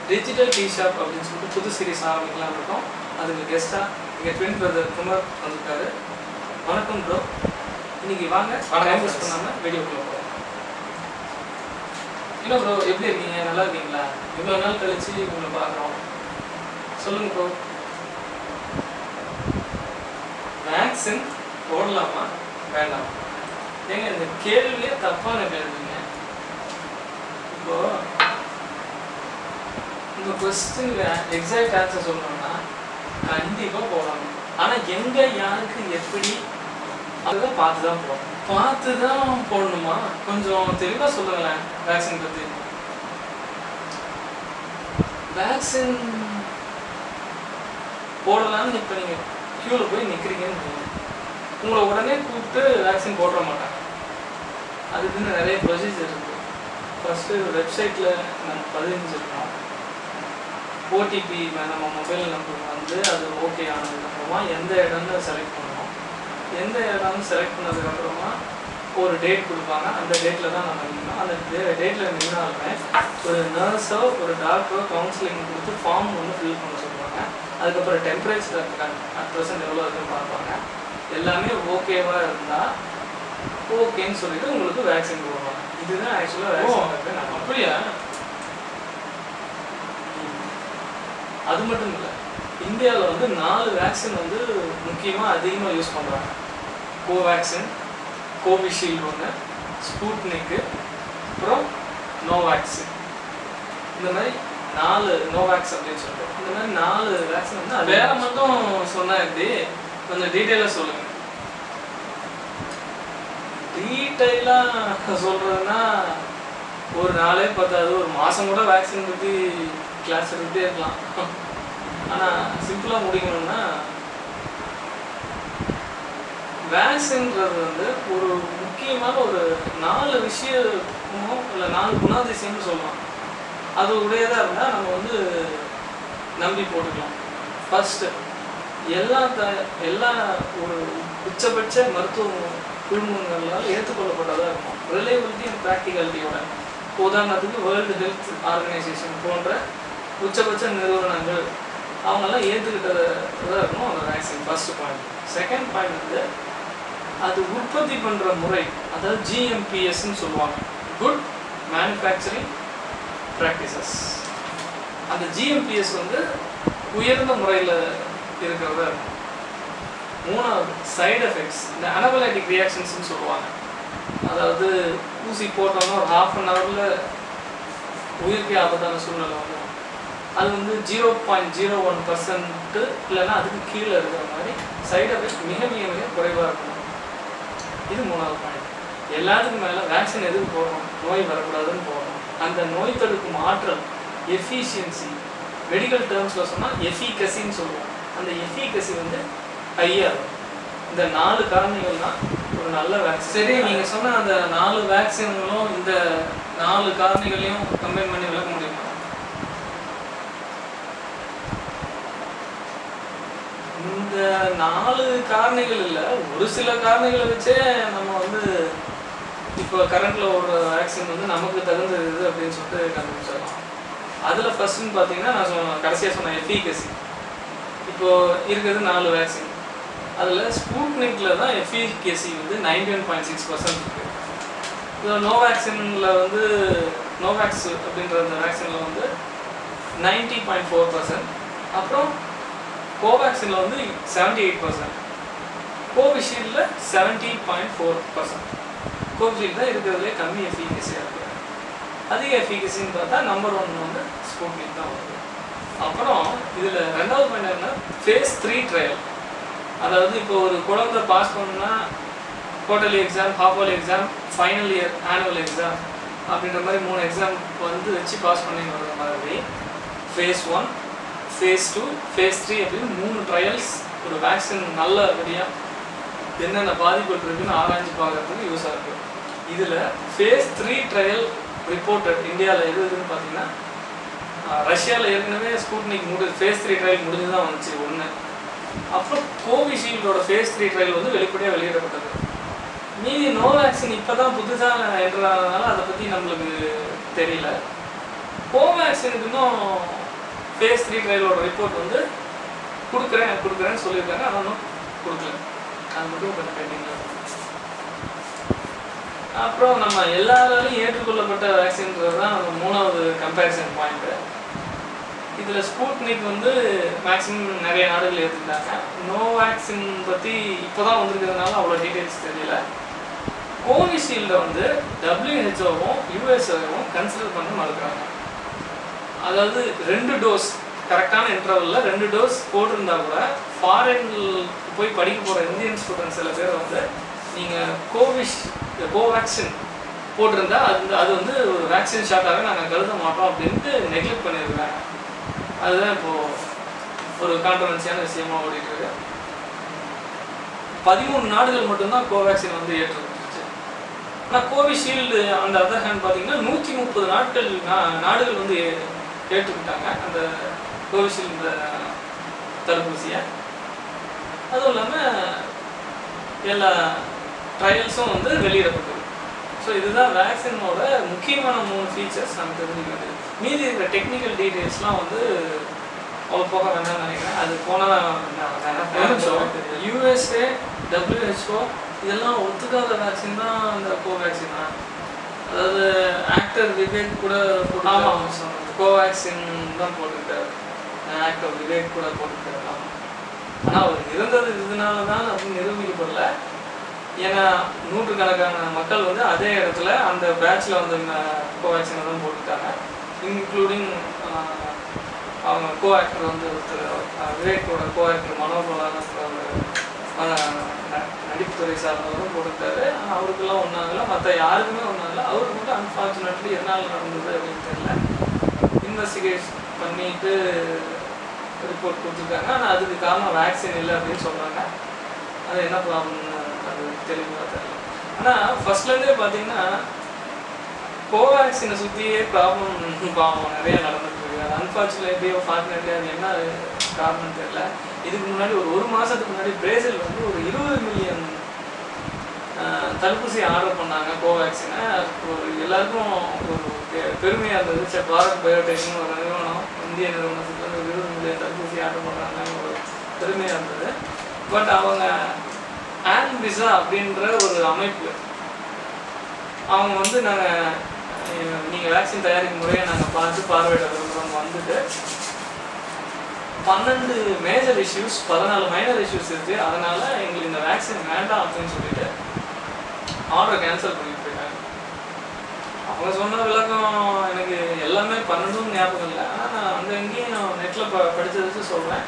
Digital tea shop அப்படின்னு சொல்லிட்டு புது சீரிஸ் ஆரம்பிக்கலாம் இருக்கோம் அதுக்கு கெஸ்ட்டாக இங்கே ட்வின் பிரதர் குமார் வந்திருக்காரு வணக்கம் ப்ரோ இன்னைக்கு வாங்க வணக்கம் டைம் வேஸ்ட் friends. பண்ணாமல் வீடியோக்குள்ள போகிறோம் இல்லை ப்ரோ எப்படி இருக்கீங்க நல்லா இருக்கீங்களா இவ்வளோ நாள் கழிச்சு உங்களை பார்க்குறோம் சொல்லுங்க ப்ரோ வேக்சின் போடலாமா வேண்டாமா ஏங்க இந்த கேள்வியே தப்பான கேள்விங்க இப்போ இந்த கொஸ்டின் எக்ஸாக்ட் ஆன்சர் சொல்லணும்னா கண்டிப்பா போடணும் ஆனா எங்க யாருக்கு எப்படி அதுதான் பார்த்து தான் போடணும் பார்த்து தான் போடணுமா கொஞ்சம் தெளிவா சொல்லுங்களேன் வேக்சின் பத்தி வேக்சின் போடலாம்னு இப்போ நீங்கள் க்யூவில் போய் நிற்கிறீங்கன்னு வைங்க. உங்களை உடனே கூப்பிட்டு வேக்சின் போட மாட்டாங்க அதுக்குன்னு நிறைய ப்ரொசீஜர் இருக்குது ஃபஸ்ட்டு வெப்சைட்டில் நம்ம பதிஞ்சிருக்கோம் ஓடிபி நம்ம மொபைல் நம்பர் வந்து அது ஓகே ஆனதுக்கப்புறமா எந்த இடம்னு செலக்ட் பண்ணணும் எந்த இடம்னு செலக்ட் பண்ணதுக்கப்புறமா ஒரு டேட் கொடுப்பாங்க அந்த டேட்டில் தான் நம்ம நிற்கணும் அந்த டேட்டில் நின்னாலுமே ஒரு நர்ஸோ ஒரு டாக்டரோ கவுன்சிலிங் கொடுத்து ஃபார்ம் ஒன்று ஃபில் பண்ண சொல்லுவாங்க அதுக்கப்புறம் டெம்பரேச்சர் அட் ப்ரெசன்ட் எவ்வளோ இருக்குன்னு பார்ப்பாங்க எல்லாமே ஓகேவாக இருந்தால் ஓகேன்னு சொல்லிட்டு உங்களுக்கு வேக்சின் போடுவாங்க இதுதான் ஆக்சுவலாக ஓ, வேக்சின் நம்ம அப்படியா அது மட்டும் இல்லை இந்தியாவில் வந்து நாலு வேக்சின் வந்து முக்கியமாக அதிகமாக யூஸ் பண்ணுறாங்க கோவேக்சின் கோவிஷீல்டு ஒன்று ஸ்பூட்னிக்கு அப்புறம் நோவேக்சின் இந்த மாதிரி நாலு நோவேக்ஸ் அப்படின்னு சொல்லிட்டு இந்த மாதிரி நாலு வேக்சின் வந்து அது வேற மட்டும் சொன்னா எப்படி கொஞ்சம் டீட்டெயிலாக சொல்லுங்க டீட்டெயிலாக சொல்கிறதுனா ஒரு நாளே பத்தாது ஒரு மாதம் கூட வேக்சின் பற்றி கிளாஸ் எடுத்துகிட்டே இருக்கலாம் ஆனால் சிம்பிளாக முடிக்கணும்னா வேக்சின்றது வந்து ஒரு முக்கியமான ஒரு நாலு விஷயமோ இல்லை நாலு குணாதிசயம்னு சொல்லலாம் அது உடையதாக இருந்தால் நம்ம வந்து நம்பி போட்டுக்கலாம் ஃபஸ்ட்டு எல்லா த எல்லா ஒரு உச்சபட்ச மருத்துவ குழுமங்களால் ஏற்றுக்கொள்ளப்பட்டதாக இருக்கும் ரிலையபிலிட்டி அண்ட் ப்ராக்டிகாலிட்டியோட உதாரணத்துக்கு வேர்ல்டு ஹெல்த் ஆர்கனைசேஷன் போன்ற உச்சபட்ச நிறுவனங்கள் அவங்கெல்லாம் ஏற்றுக்கிட்டதாக இருக்கணும் அந்த vaccine first point second point வந்து அது உற்பத்தி பண்ணுற முறை அதாவது ஜிஎம்பிஎஸ்ன்னு சொல்லுவாங்க குட் மேனுஃபேக்சரிங் ப்ராக்டிசஸ் அந்த ஜிஎம்பிஎஸ் வந்து உயர்ந்த முறையில் இருக்கிறதா இருக்கும் மூணாவது சைடு எஃபெக்ட்ஸ் இந்த அனபலைட்டிக் ரியாக்ஷன்ஸ்னு சொல்லுவாங்க அதாவது ஊசி போட்டோம்னா ஒரு ஹாஃப் அன் ஹவரில் உயிர்க்கே ஆபத்தான சூழ்நிலை வந்துடும் அது வந்து zero point zero one percent இல்லைன்னா அதுக்கு கீழே இருக்கிற மாதிரி சைடு எஃபெக்ட் மிக மிக மிக குறைவாக இருக்கணும் இது மூணாவது பாயிண்ட் எல்லாத்துக்கும் மேலே வேக்சின் எதுக்கு போடணும் நோய் வரக்கூடாதுன்னு போடணும் அந்த நோய் தடுக்கும் ஆற்றல் எஃபிஷியன்சி மெடிக்கல் டேர்ம்ஸில் சொன்னால் எஃபிகசின்னு சொல்லுவோம் அந்த எஃபிகசி வந்து ஹையாக இருக்கும் இந்த நாலு காரணிகள் தான் ஒரு நல்ல வேக்சின் சரி நீங்கள் சொன்ன அந்த நாலு வேக்சின்களும் இந்த நாலு காரணிகளையும் கம்பைன் பண்ணி விளக்க முடியுமா இந்த நாலு காரணிகள் இல்லை ஒரு சில காரணிகளை வச்சே நம்ம வந்து இப்போ கரண்ட்ல ஒரு வேக்சின் வந்து நமக்கு தகுந்தது இது அப்படின்னு சொல்லிட்டு கண்டுபிடிச்சிடலாம் அதில் ஃபர்ஸ்ட்னு பார்த்தீங்கன்னா நான் சொன்ன கடைசியாக சொன்ன எஃபிகசி இப்போ இருக்கிறது நாலு வேக்சின் அதில் ஸ்பூட்னிக்ல தான் எஃபிகசி வந்து ninety one point six percent இருக்குது இதில் நோவேக்சினில் வந்து நோவேக்ஸ் அப்படின்ற அந்த வேக்சினில் வந்து நைன்டி பாயிண்ட் ஃபோர் பர்சன்ட் அப்புறம் கோவேக்சினில் வந்து செவன்டி எயிட் பர்சன்ட் கோவிஷீல்டில் seventy point four percent Covishield தான் இருக்கிறதுலே கம்மி எஃபிகசியாக இருக்குது அதிக எஃபிகசின்னு பார்த்தா நம்பர் ஒன் வந்து ஸ்பூட்னிக் தான் வருது அப்புறம் இதில் ரெண்டாவது பாயிண்ட் என்ன ஃபேஸ் த்ரீ ட்ரையல் அதாவது இப்போ ஒரு குழந்தை பாஸ் பண்ணணும்னா quarterly exam half yearly exam final year annual exam அப்படின்ற மாதிரி மூணு எக்ஸாம் வந்து வச்சு பாஸ் பண்ணி வர்ற மாதிரி phase one phase two phase three அப்படின்னு மூணு ட்ரையல்ஸ் ஒரு வேக்சின் நல்லபடியாக என்னென்ன பாதிப்புகள் இருக்குன்னு ஆராய்ஞ்சு பார்க்கறதுக்கு யூஸாக இருக்குது இதில் ஃபேஸ் த்ரீ ட்ரையல் ரிப்போர்ட்டட் இந்தியாவில் எது எதுன்னு பார்த்தீங்கன்னா ரஷ்யாவில் ஏற்கனவே ஸ்பூட்னிக் முடி ஃபேஸ் த்ரீ ட்ரையல் முடிஞ்சு தான் வந்துச்சு ஒன்று அப்புறம் கோவிஷீல்டோட ஃபேஸ் த்ரீ ட்ரையல் வந்து வெளிப்படையாக வெளியிடப்பட்டது மீதி நோ வேக்சின் இப்போ தான் புதுசாக என்ட்ரு ஆனதுனால அதை பற்றி நம்மளுக்கு தெரியல கோவேக்சினுக்கு இன்னும் ஃபேஸ் த்ரீ ட்ரையலோட ரிப்போர்ட் வந்து கொடுக்குறேன் கொடுக்குறேன்னு சொல்லியிருக்காங்க ஆனால் இன்னும் கொடுக்கல அது மட்டும் கொஞ்சம் பெண்டிங்கில் அப்புறம் நம்ம எல்லாராலையும் ஏற்றுக்கொள்ளப்பட்ட வேக்சின்றது தான் நம்ம மூணாவது கம்பேரிசன் பாயிண்ட்டு இதில் ஸ்பூட்னிக் வந்து மேக்ஸிமம் நிறைய நாடுகள் ஏற்றுக்கிட்டாங்க நோ வேக்சின் பற்றி இப்போ தான் வந்திருக்கிறதுனால அவ்வளோ டீட்டெயில்ஸ் தெரியல கோவிஷீல்டை வந்து டபிள்யூஹெச்ஓவும் யூஎஸ்ஓவும் கன்சிடர் பண்ண மறுக்கிறாங்க அதாவது ரெண்டு டோஸ் கரெக்டான இன்டர்வலில் ரெண்டு டோஸ் போட்டிருந்தா கூட ஃபாரின் போய் படிக்க போகிற இந்தியன் ஸ்டூடெண்ட்ஸ் சில பேர் வந்து நீங்கள் கோவிஷ் கோவேக்சின் போட்டிருந்தா அது அது வந்து ஒரு வேக்சின் ஷாட்டாகவே நாங்கள் கருத மாட்டோம் அப்படின்ட்டு நெக்லெக்ட் பண்ணியிருக்காங்க அதுதான் இப்போது ஒரு கான்ட்ரவர்சியான விஷயமா ஓடிட்டு இருக்கு பதிமூணு நாடுகள் மட்டும்தான் கோவேக்சின் வந்து ஏற்றுக்கொண்டுச்சு ஆனால் கோவிஷீல்டு அந்த அதர் ஹேண்ட் பார்த்தீங்கன்னா நூற்றி முப்பது நாட்கள் நா- நாடுகள் வந்து ஏ- ஏற்றுக்கிட்டாங்க அந்த கோவிஷீல்டு தடுப்பூசியை அதுவும் இல்லாமல் எல்லா ட்ரையல்ஸும் வந்து வெளியிடப்பட்டது ஸோ இதுதான் வேக்சினோட முக்கியமான மூணு ஃபீச்சர்ஸ் நம்ம தெரிஞ்சுக்க வேண்டியது மீதி இருக்கிற டெக்னிக்கல் டீட்டெயில்ஸ்லாம் வந்து அவ்வளோ போக வேண்டாம்னு நினைக்கிறேன் அது போனால் யூஎஸ்ஏ டபிள்யூஹெச்ஓ இதெல்லாம் ஒத்துக்காத வேக்சின் தான் அந்த கோவேக்சின் தான் அதாவது ஆக்டர் விவேக் கூட ஆமாம் கோவேக்சின் தான் போட்டுக்கிட்டாரு ஆக்டர் விவேக் கூட போட்டுக்கிட்டாரு ஆமாம் ஆனால் அவர் இருந்தது இதனால தான் அப்படின்னு நிரூபிக்கப்படல ஏன்னா நூற்றுக்கணக்கான மக்கள் வந்து அதே இடத்துல அந்த பேட்ச்ல வந்து கோவேக்சினை தான் போட்டுட்டாங்க இன்க்ளூடிங் அவங்க கோ ஆக்டர் வந்து ஒருத்தர் அஹ், விவேக்கோட கோ ஆக்டர் மனோபலான நடிப்புத்துறை சார்ந்தவரும் போட்டுட்டாரு ஆனா அவருக்கெல்லாம் ஒன்றாகல மற்ற யாருக்குமே ஒன்றாகல அவருக்கு மட்டும் அன்ஃபார்ச்சுனேட்லி எதனால் நடந்தது அப்படின்னு தெரியல இன்வெஸ்டிகேஷன் பண்ணிட்டு ரிப்போர்ட் கொடுத்துருக்காங்க ஆனால் அதுக்கு காரணம் வேக்சின் இல்லை அப்படின்னு சொல்கிறாங்க அது என்ன ப்ராப்ளம்னு அது தெளிவாக தெரியல ஆனால் ஃபர்ஸ்ட்லேருந்தே பார்த்தீங்கன்னா கோவேக்சினை சுற்றியே ப்ராப்ளம் பாவம் நிறைய நடந்துட்டு இருக்கு அது அன்ஃபார்ச்சுனேட்லியோ ஃபார்ச்சுனேட்லி அது என்ன காரணம்னு தெரியல இதுக்கு முன்னாடி ஒரு ஒரு மாதத்துக்கு முன்னாடி பிரேசில் வந்து ஒரு இருபது மில்லியன் தடுப்பூசி ஆர்டர் பண்ணாங்க கோவேக்சினை ஒரு எல்லாருக்கும் ஒரு பெ- பெருமையா இருந்தது சரி பாரத் பயோடெக்னு ஒரு நிறுவனம் இந்திய நிறுவனத்துக்கு வந்து ஒரு இருபது மில்லியன் தடுப்பூசி ஆர்டர் பண்ணுறாங்கன்னு ஒரு பெருமையா இருந்தது பட் அவங்க ஆன் விசா அப்படின்ற ஒரு அமைப்பு அவங்க வந்து நாங்கள் நீங்கள் வேக்சின் தயாரிக்கும் முறையை நாங்கள் பார்த்து பார்வையிட விரும்புகிறோம் வந்துட்டு பன்னெண்டு மேஜர் இஷ்யூஸ் பதினாலு மைனர் இஷ்யூஸ் இருக்கு அதனால எங்களுக்கு இந்த வேக்சின் வேண்டாம் அப்படின்னு சொல்லிட்டு ஆர்டர் கேன்சல் பண்ணிட்டு போயிட்டாங்க அவங்க சொன்ன விளக்கம் எனக்கு எல்லாமே பன்னெண்டும் ஞாபகம் இல்லை ஆனால் நான் அந்த எங்கேயும் நான் நெட்டில் ப படிச்சதை வச்சு சொல்கிறேன்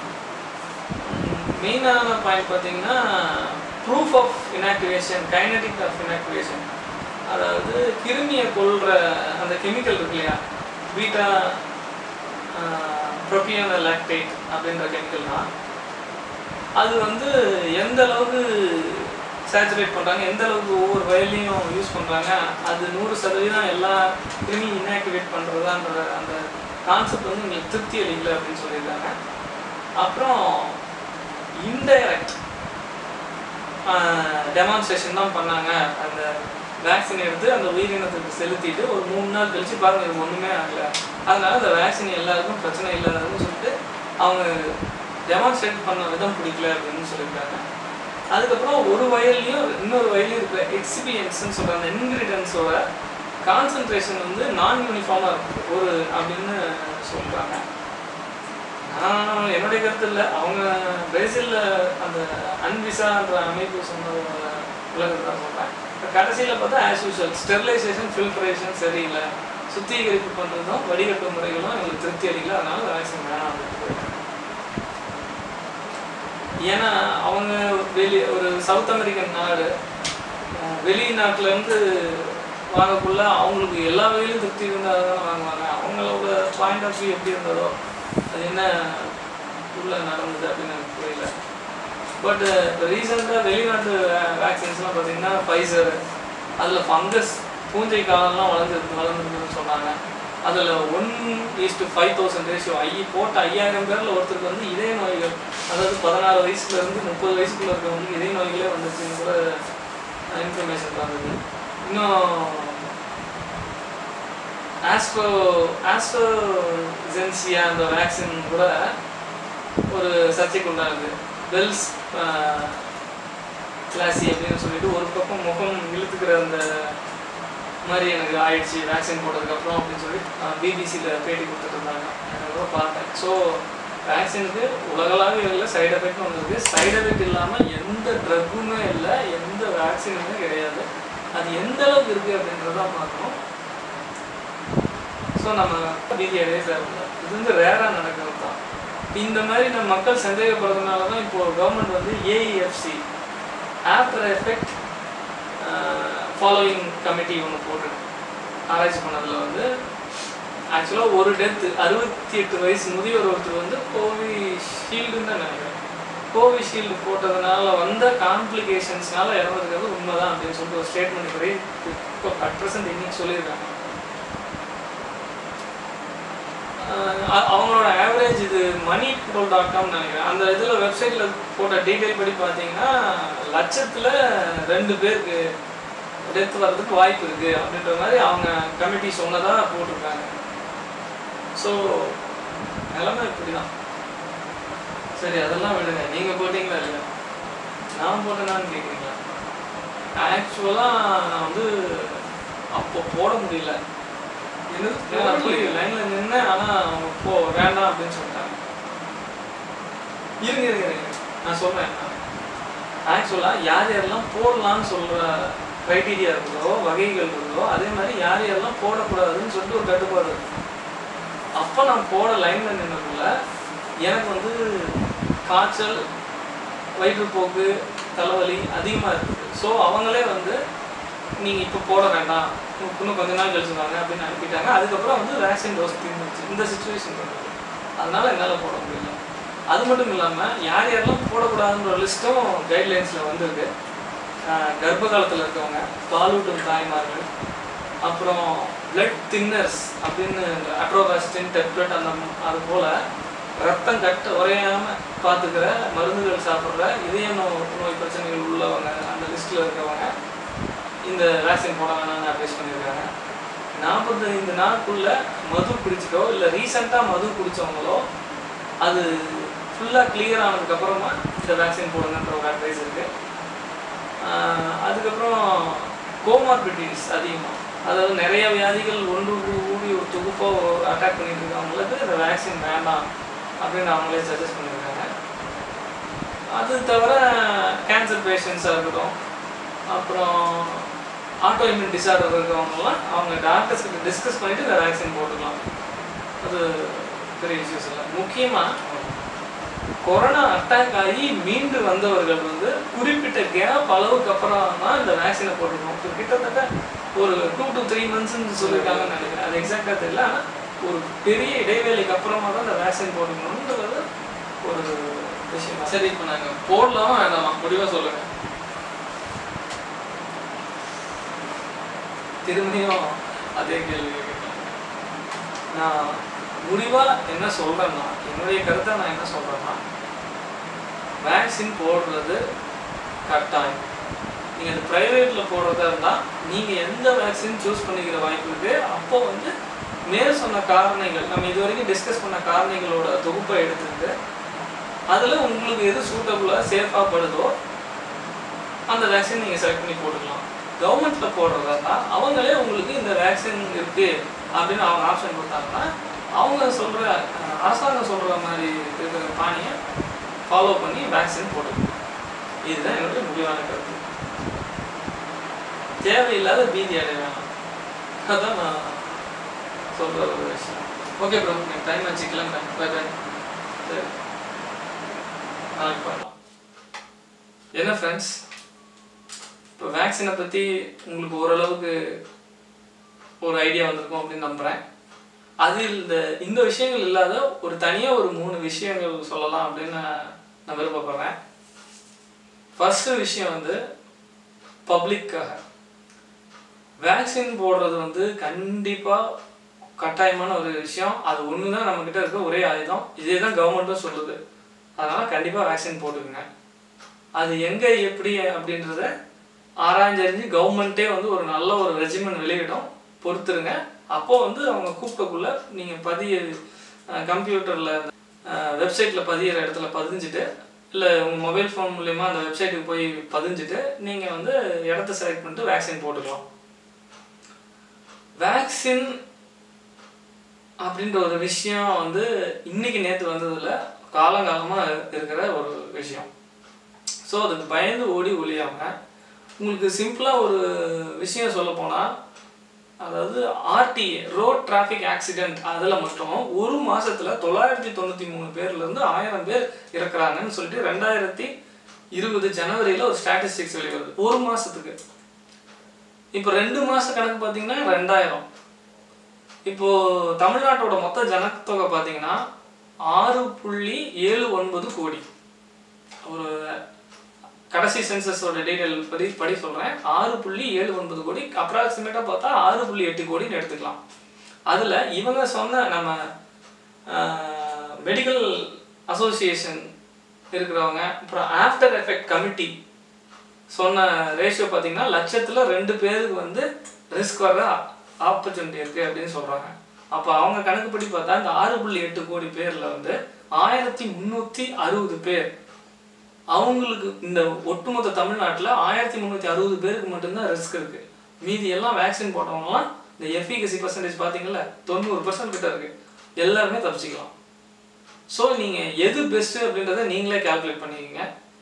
மெயினான பாயிண்ட் பார்த்தீங்கன்னா proof of inactivation kinetic of inactivation அதாவது கிருமியை கொல்ற அந்த கெமிக்கல் இருக்கு இல்லையா பீட்டா ப்ரோபியன் லாக்டேட் அப்படின்ற கெமிக்கல் தான் அது வந்து எந்த அளவுக்கு சேச்சுரேட் பண்ணுறாங்க எந்த அளவுக்கு ஒவ்வொரு வயல்லையும் யூஸ் பண்ணுறாங்க அது நூறு சதவீதம் எல்லா கிருமி இன்ஆக்டிவேட் பண்ணுறதான்ற அந்த கான்செப்ட் வந்து எங்களுக்கு திருப்தி அளிக்கல அப்படின்னு சொல்லியிருக்காங்க அப்புறம் இன்டைரக்ட் டெமான்ஸ்ட்ரேஷன் தான் பண்ணாங்க அந்த வேக்சின் எடுத்து அந்த உயிரினத்துக்கு செலுத்திட்டு ஒரு மூணு நாள் கழிச்சு பாருங்க இது ஒன்றுமே ஆகல அதனால அந்த வேக்சின் எல்லாருக்கும் பிரச்சனை இல்லாததுன்னு சொல்லிட்டு அவங்க டெமான்ஸ்ட்ரேட் பண்ண விதம் பிடிக்கல அப்படின்னு சொல்லியிருக்காங்க அதுக்கப்புறம் ஒரு வயல்லையும் இன்னொரு வயலையும் இருக்கிற எக்ஸ்பீரியன்ஸ்னு சொல்கிற அந்த இன்க்ரீடியன்ஸோட கான்சன்ட்ரேஷன் வந்து நான் யூனிஃபார்மாக இருக்குது ஒரு அப்படின்னு சொல்கிறாங்க நான் என்னுடைய கருத்து இல்லை அவங்க பிரேசிலில் அந்த அன்விசான்ற அமைப்பு சொன்ன உலகத்தை தான் சொல்கிறேன் கடைசியில் பார்த்தா ஆஸ் யூஷுவல் ஸ்டெரிலைசேஷன் ஃபில்ட்ரேஷன் சரியில்லை சுத்திகரிப்பு பண்ணுறதும் வடிகட்டு முறைகளும் எங்களுக்கு திருப்தி அளிக்கல அதனால வேக்சின் வேணாம் அப்படின்னு போயிட்டாங்க. ஏன்னா அவங்க வெளி ஒரு சவுத் அமெரிக்கன் நாடு அஹ் வெளிநாட்டுல இருந்து வாங்கக்குள்ள அவங்களுக்கு எல்லா வகையிலும் திருப்தி இருந்தால் தானே வாங்குவாங்க அவங்களோட பாயிண்ட் ஆஃப் வியூ எப்படி இருந்ததோ அது என்ன உள்ள நடந்தது அப்படின்னு எனக்கு புரியல பட் இப்போ ரீசெண்டாக வெளிநாட்டு வேக்சின்ஸ்லாம் பார்த்தீங்கன்னா ஃபைசர் அதில் ஃபங்கஸ் பூஞ்சை காலம்லாம் வளர்ந்துருக்கு வளர்ந்துருக்குன்னு சொன்னாங்க அதில் one is to five thousand ratio ஐ போட்ட ஐயாயிரம் பேரில் ஒருத்தருக்கு வந்து இதய நோய்கள் அதாவது பதினாறு வயசுல இருந்து முப்பது வயசுக்குள்ள இருக்கவங்களுக்கு இதய நோய்களே வந்துச்சுன்னு கூட இன்ஃபர்மேஷன் வந்தது இன்னும் ஆஸ்ட்ரோ ஆஸ்ட்ரோஜென்சியா அந்த வேக்சின் கூட ஒரு சர்ச்சைக்கு உண்டாகுது பெல்ஸ் கிளாசி அப்படின்னு சொல்லிட்டு ஒரு பக்கம் முகம் இழுத்துக்கிற அந்த மாதிரி எனக்கு ஆயிடுச்சு வேக்சின் போட்டதுக்கப்புறம் அப்படின்னு சொல்லி பிபிசியில் பேட்டி கொடுத்துட்டு இருந்தாங்க எனக்கு கூட பார்த்தேன் ஸோ வேக்சினுக்கு உலகளாவிய இல்லை சைடு எஃபெக்ட்னு ஒன்று இருக்குது சைடு எஃபெக்ட் இல்லாமல் எந்த ட்ரக்குமே இல்லை எந்த வேக்சினுமே கிடையாது அது எந்த அளவுக்கு இருக்குது அப்படின்றதான் பார்க்கணும் ஸோ நம்ம பீதி அடைய தேவையில்லை இது வந்து ரேராக நடக்கிறது தான் இந்த மாதிரி நம்ம மக்கள் சந்தேகப்படுறதுனால தான் இப்போ கவர்மெண்ட் வந்து AEFC after effect following committee ஒன்று போட்டு ஆராய்ச்சி பண்ணதில் வந்து ஆக்சுவலாக ஒரு டெத்து அறுபத்தி எட்டு வயசு முதியோர் ஒருத்தர் வந்து கோவிஷீல்டுன்னு தான் நினைக்கிறேன் கோவிஷீல்டு போட்டதுனால வந்த காம்ப்ளிகேஷன்ஸ்னால இறந்ததுக்கு உண்மைதான் அப்படின்னு சொல்லிட்டு ஒரு ஸ்டேட்மெண்ட் படி இப்போ அட் ப்ரெசன்ட் இன்னைக்கு சொல்லியிருக்காங்க அஹ் அவங்களோட ஆவரேஜ் இது மணி போல் டாட் காம் நினைக்கிறேன் அந்த இதில் வெப்சைட்டில் போட்ட டீட்டெயில் படி பார்த்தீங்கன்னா லட்சத்தில் ரெண்டு பேருக்கு டெத் வர்றதுக்கு வாய்ப்பு இருக்குது அப்படின்ற மாதிரி அவங்க கமிட்டி சொன்னதாக போட்டிருக்காங்க ஸோ நிலமை இப்படி தான் சரி அதெல்லாம் விடுங்க நீங்கள் போட்டிங்களா இல்லையா நான் போட்டேனான்னு கேட்குறீங்களா ஆக்சுவலாக நான் வந்து அப்போ போட முடியல என்னது நான் போய் லைன்ல நின்னேன் ஆனா அவங்க போ வேண்டாம் அப்படின்னு சொல்லிட்டாங்க இருங்க இருங்க இருங்க நான் சொல்றேன் ஆக்சுவலா யார் யாரெல்லாம் போடலாம்னு சொல்ற க்ரைட்டீரியா இருக்குதோ வகைகள் இருக்குதோ அதே மாதிரி யார் யாரெல்லாம் போடக்கூடாதுன்னு சொல்லிட்டு ஒரு கட்டுப்பாடு இருக்கு அப்போ நான் போட லைன்ல நின்னதுல எனக்கு வந்து காய்ச்சல் வயிற்றுப்போக்கு தலைவலி அதிகமாக இருக்குது ஸோ அவங்களே வந்து நீங்கள் இப்போ போட வேண்டாம் இன்னும் இன்னும் கொஞ்ச நாள் கழிச்சு வாங்க அப்படின்னு அனுப்பிட்டாங்க அதுக்கப்புறம் வந்து வேக்சின் டோஸ் தீர்ந்துச்சு இந்த சுச்சுவேஷன் வந்தது அதனால என்னால் போட முடியல அது மட்டும் இல்லாமல் யார் யாரெல்லாம் போடக்கூடாதுன்ற லிஸ்ட்டும் கைட்லைன்ஸில் வந்திருக்கு ஆஹ் கர்ப்ப காலத்தில் இருக்கவங்க பாலூட்டும் தாய்மார்கள் அப்புறம் பிளட் தின்னர்ஸ் அப்படின்னு அட்ரோகாஸ்டின் டெப்லெட் அந்த ம- அது போல் ரத்தம் கட்ட உறையாம பார்த்துக்கிற மருந்துகள் சாப்பிட்ற இதய நோ- நோய் பிரச்சனைகள் உள்ளவங்க அந்த லிஸ்ட்டில் இருக்கிறவங்க இந்த வேக்சின் போட வேணாம்னு அட்வைஸ் பண்ணியிருக்காங்க நாற்பத்தைந்து நாளுக்குள்ள மது குடிச்சிட்டோ இல்லை ரீசெண்டாக மது குடிச்சவங்களோ அது ஃபுல்லாக கிளியர் ஆனதுக்கப்புறமா இந்த வேக்சின் போடுங்கன்ற ஒரு அட்வைஸ் இருக்குது அதுக்கப்புறம் கோமார்பிட்டிஸ் அதிகமாக அதாவது நிறைய வியாதிகள் ஒன்று கூ- கூடி ஒரு தொகுப்பாக அட்டாக் பண்ணிட்டு இருக்கவங்களுக்கு இந்த வேக்சின் வேண்டாம் அப்படின்னு அவங்களே சஜஸ்ட் பண்ணியிருக்காங்க அது தவிர கேன்சர் பேஷண்ட்ஸாக இருக்கட்டும் அப்புறம் ஆட்டோ இம்யூன் டிசார்டர் இருக்கிறவங்கலாம் அவங்க டாக்டர்ஸ் கிட்ட டிஸ்கஸ் பண்ணிட்டு இந்த வேக்சின் போட்டுக்கலாம் அது பெரிய இஷ்யூஸ் இல்லை முக்கியமாக கொரோனா அட்டாக் ஆகி மீண்டு வந்தவர்கள் வந்து குறிப்பிட்ட கேப் அளவுக்கு அப்புறம் தான் இந்த வேக்சினை போட்டுக்கணும் இப்போ கிட்டத்தட்ட ஒரு டூ டு த்ரீ மந்த்ஸ்ன்னு சொல்லியிருக்காங்கன்னு நினைக்கிறேன் அது எக்ஸாக்டாக தெரியல ஆனால் ஒரு பெரிய இடைவேளைக்கு அப்புறமா தான் இந்த வேக்சின் போட்டுக்கணுன்றது ஒரு விஷயம் சரி இப்போ நாங்க போடலாமா வேண்டாமா முடிவா சொல்லுங்க திரும்பியும் அதே கேள்வி கேட்குறேன் நான் முடிவாக என்ன சொல்கிறேன்னா என்னுடைய கருத்தை நான் என்ன சொல்கிறேன்னா வேக்சின் போடுறது கட்டாயம் நீங்கள் அது ப்ரைவேட்டில் போடுறதா இருந்தால் நீங்கள் எந்த வேக்சின் சூஸ் பண்ணிக்கிற வாய்ப்பு இருக்கு அப்போ வந்து மேல் சொன்ன காரணிகள் நம்ம இது வரைக்கும் டிஸ்கஸ் பண்ண காரணிகளோட தொகுப்பை எடுத்துட்டு அதில் உங்களுக்கு எது சூட்டபுளாக சேஃபாக படுதோ அந்த வேக்சின் நீங்கள் செலக்ட் பண்ணி போட்டுக்கலாம் கவர்மெண்ட்டில் போடுறதா இருந்தால் அவங்களே உங்களுக்கு இந்த வேக்சின் இருக்குது அப்படின்னு அவங்க ஆப்ஷன் கொடுத்தாங்கன்னா அவங்க சொல்கிற அரசாங்கம் சொல்கிற மாதிரி இருக்கிற பாணியை ஃபாலோ பண்ணி வேக்சின் போட்டுக்கணும் இதுதான் என்னுடைய முடிவான கருத்து தேவையில்லாத பீதி அடைய வேணாம் அதான் நான் சொல்கிற ஒரு விஷயம் ஓகே ப்ரோ எனக்கு டைம் ஆச்சு கிளம்புறேன் பை பை சரி நாளைக்கு பார்க்கலாம் என்ன ஃப்ரெண்ட்ஸ் இப்போ வேக்சினை பற்றி உங்களுக்கு ஓரளவுக்கு ஒரு ஐடியா வந்திருக்கும் அப்படின்னு நம்புகிறேன் அது இந்த இந்த விஷயங்கள் இல்லாத ஒரு தனியாக ஒரு மூணு விஷயங்கள் சொல்லலாம் அப்படின்னு நான் விருப்பப்படுறேன் ஃபஸ்ட்டு விஷயம் வந்து பப்ளிக்காக வேக்சின் போடுறது வந்து கண்டிப்பாக கட்டாயமான ஒரு விஷயம் அது ஒன்று தான் நம்மக்கிட்ட இருக்க ஒரே ஆயுதம் இதே தான் கவர்மெண்ட்டும் சொல்லுது அதனால் கண்டிப்பாக வேக்சின் போட்டுக்குங்க அது எங்கே எப்படி அப்படின்றத ஆராய்ஞ்சறிஞ்சு கவர்மெண்ட்டே வந்து ஒரு நல்ல ஒரு ரெஜிமெண்ட் வெளியிடும் பொறுத்துருங்க அப்போது வந்து அவங்க கூப்பிட்டக்குள்ள நீங்கள் பதிய கம்ப்யூட்டரில் வெப்சைட்டில் பதியிற இடத்துல பதிஞ்சுட்டு இல்லை உங்கள் மொபைல் ஃபோன் மூலயமா அந்த வெப்சைட்டுக்கு போய் பதிஞ்சுட்டு நீங்கள் வந்து இடத்த செலக்ட் பண்ணிட்டு வேக்சின் போட்டுக்கலாம் வேக்சின் அப்படின்ற ஒரு விஷயம் வந்து இன்னைக்கு நேற்று வந்ததில் காலங்காலமாக இருக்கிற ஒரு விஷயம் ஸோ அதுக்கு பயந்து ஓடி ஒழியாமல் உங்களுக்கு சிம்பிளாக ஒரு விஷயம் சொல்ல போனால் அதாவது ஆர்டிஏ ரோட் டிராஃபிக் ஆக்சிடென்ட் அதில் மட்டும் ஒரு மாசத்துல தொள்ளாயிரத்தி தொண்ணூற்றி மூணு பேர்லேருந்து ஆயிரம் பேர் இறக்குறாங்கன்னு சொல்லிட்டு ரெண்டாயிரத்தி இருபது ஜனவரியில் ஒரு ஸ்டாட்டிஸ்டிக்ஸ் வெளிவருது ஒரு மாசத்துக்கு இப்போ ரெண்டு மாச கணக்கு பார்த்தீங்கன்னா ரெண்டாயிரம் இப்போ தமிழ்நாட்டோட மொத்த ஜனத்தொகை பார்த்தீங்கன்னா ஆறு புள்ளி ஏழு ஒன்பது கோடி ஒரு கடைசி சென்சஸோட டீடைல் படி படி சொல்கிறேன் ஆறு புள்ளி ஏழு ஒன்பது கோடி அப்ராக்சிமேட்டாக பார்த்தா ஆறு புள்ளி எட்டு கோடின்னு எடுத்துக்கலாம் அதில் இவங்க சொன்ன நம்ம மெடிக்கல் அசோசியேஷன் இருக்கிறவங்க அப்புறம் ஆஃப்டர் எஃபெக்ட் கமிட்டி சொன்ன ரேஷியோ பார்த்தீங்கன்னா லட்சத்தில் ரெண்டு பேருக்கு வந்து ரிஸ்க் வர ஆப்பர்ச்சுனிட்டி இருக்குது அப்படின்னு சொல்கிறாங்க அப்போ அவங்க கணக்குப்படி பார்த்தா இந்த ஆறு புள்ளி எட்டு கோடி பேரில் வந்து ஆயிரத்தி முந்நூற்றி அறுபது பேர் அவங்களுக்கு இந்த ஒட்டுமொத்த தமிழ்நாட்டில் ஆயிரத்தி முந்நூற்றி அறுபது பேருக்கு மட்டும்தான் ரிஸ்க் இருக்குது மீதி எல்லாம் வேக்சின் போட்டவங்கலாம் இந்த எஃபிகசி பர்சன்டேஜ் பார்த்தீங்கல்ல தொண்ணூறு பர்சன்ட் கிட்ட இருக்குது எல்லாருமே தப்பிச்சிக்கலாம் ஸோ நீங்கள் எது பெஸ்ட்டு அப்படின்றத நீங்களே கால்குலேட் பண்ணிக்கோங்க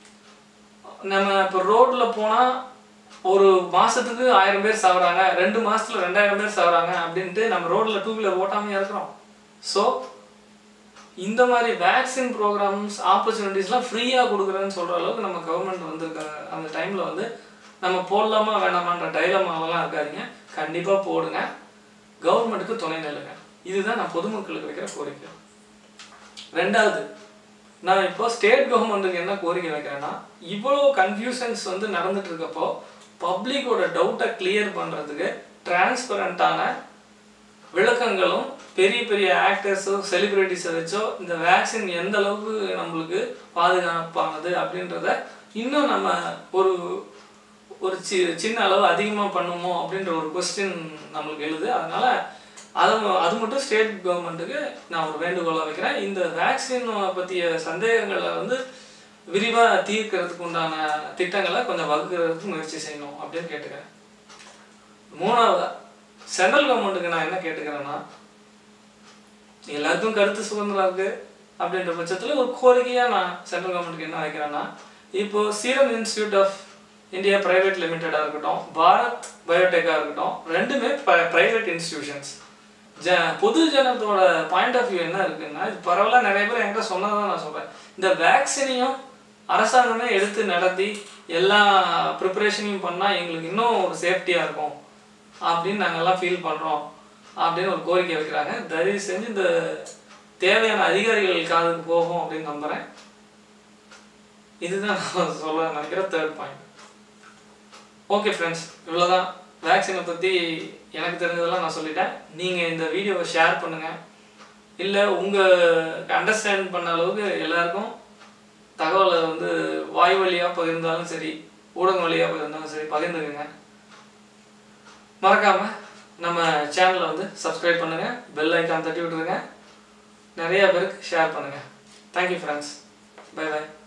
நம்ம இப்போ ரோட்டில் போனால் ஒரு மாதத்துக்கு ஆயிரம் பேர் சாகுறாங்க ரெண்டு மாதத்துல ரெண்டாயிரம் பேர் சாகுறாங்க அப்படின்ட்டு நம்ம ரோட்டில் டூ வீலர் ஓட்டாமையாக இருக்கிறோம் ஸோ இந்த மாதிரி வேக்சின் ப்ரோக்ராம்ஸ் ஆப்பர்ச்சுனிட்டிஸ்லாம் ஃப்ரீயாக கொடுக்குறேன்னு சொல்கிற அளவுக்கு நம்ம கவர்மெண்ட் வந்திருக்க அந்த டைமில் வந்து நம்ம போடலாமா வேணாமான்ற டைலமாவெல்லாம் இருக்காதீங்க கண்டிப்பாக போடுங்க கவர்மெண்ட்டுக்கு துணை நில்லுங்க இதுதான் நான் பொதுமக்களுக்கு வைக்கிற கோரிக்கை ரெண்டாவது நான் இப்போ ஸ்டேட் கவர்மெண்ட்டுக்கு என்ன கோரிக்கை வைக்கிறேன்னா இவ்வளோ கன்ஃபியூஷன்ஸ் வந்து நடந்துட்டு இருக்கப்போ பப்ளிக்கோட டவுட்டை கிளியர் பண்ணுறதுக்கு டிரான்ஸ்பரண்ட்டான விளக்கங்களும் பெரிய பெரிய ஆக்டர்ஸோ செலிபிரிட்டிஸை வச்சோ இந்த வேக்சின் எந்த அளவுக்கு நம்மளுக்கு பாதுகாப்பானது அப்படின்றத இன்னும் நம்ம ஒரு ஒரு சி சின்ன அளவு அதிகமாக பண்ணுமோ அப்படின்ற ஒரு கொஸ்டின் நம்மளுக்கு எழுது அதனால அது அது மட்டும் ஸ்டேட் கவர்மெண்ட்டுக்கு நான் ஒரு வேண்டுகோளாக வைக்கிறேன் இந்த வேக்சின் பற்றிய சந்தேகங்களை வந்து விரிவாக தீர்க்கறதுக்கு உண்டான திட்டங்களை கொஞ்சம் வகுக்கிறதுக்கு முயற்சி செய்யணும் அப்படின்னு கேட்டுக்கிறேன் மூணாவது சென்ட்ரல் கவர்மெண்ட்டுக்கு நான் என்ன கேட்டுக்கிறேன்னா எல்லாருக்கும் கருத்து சுதந்திரம் இருக்கு அப்படின்ற பட்சத்தில் ஒரு கோரிக்கையாக நான் சென்ட்ரல் கவர்மெண்ட்டுக்கு என்ன வைக்கிறேன்னா இப்போ Serum Institute of India private லிமிடெடாக இருக்கட்டும் பாரத் பயோடெக்காக இருக்கட்டும் ரெண்டுமே ப்ரைவேட் இன்ஸ்டிடியூஷன்ஸ் ஜ பொது ஜனத்தோட பாயிண்ட் ஆஃப் வியூ என்ன இருக்குன்னா இது பரவாயில்ல நிறைய பேர் என்கிட்ட சொன்னதான் நான் சொல்கிறேன் இந்த வேக்சினையும் அரசாங்கமே எடுத்து நடத்தி எல்லா ப்ரிப்பரேஷனையும் பண்ணால் எங்களுக்கு இன்னும் ஒரு சேஃப்டியாக இருக்கும் அப்படின்னு நாங்கள்லாம் ஃபீல் பண்ணுறோம் அப்படின்னு ஒரு கோரிக்கை வைக்கிறாங்க தயவு செஞ்சு இந்த தேவையான அதிகாரிகள் காதுக்கு போகும் அப்படின்னு நம்புகிறேன் இதுதான் நான் சொல்ல நினைக்கிற தேர்ட் பாயிண்ட் ஓகே ஃப்ரெண்ட்ஸ் இவ்வளோதான் வேக்சினை பற்றி எனக்கு தெரிஞ்சதெல்லாம் நான் சொல்லிட்டேன் நீங்கள் இந்த வீடியோவை ஷேர் பண்ணுங்கள் இல்லை உங்கள் அண்டர்ஸ்டாண்ட் பண்ண அளவுக்கு எல்லாருக்கும் தகவலை வந்து வாய் வழியாக பகிர்ந்தாலும் சரி ஊடகம் வழியாக பகிர்ந்தாலும் சரி பகிர்ந்துக்குங்க மறக்காமல் நம்ம சேனலை வந்து சப்ஸ்கிரைப் பண்ணுங்கள் பெல் ஐக்கான் தட்டி விட்டுருங்க நிறைய பேருக்கு ஷேர் பண்ணுங்கள் தேங்க்யூ ஃப்ரெண்ட்ஸ் பை பை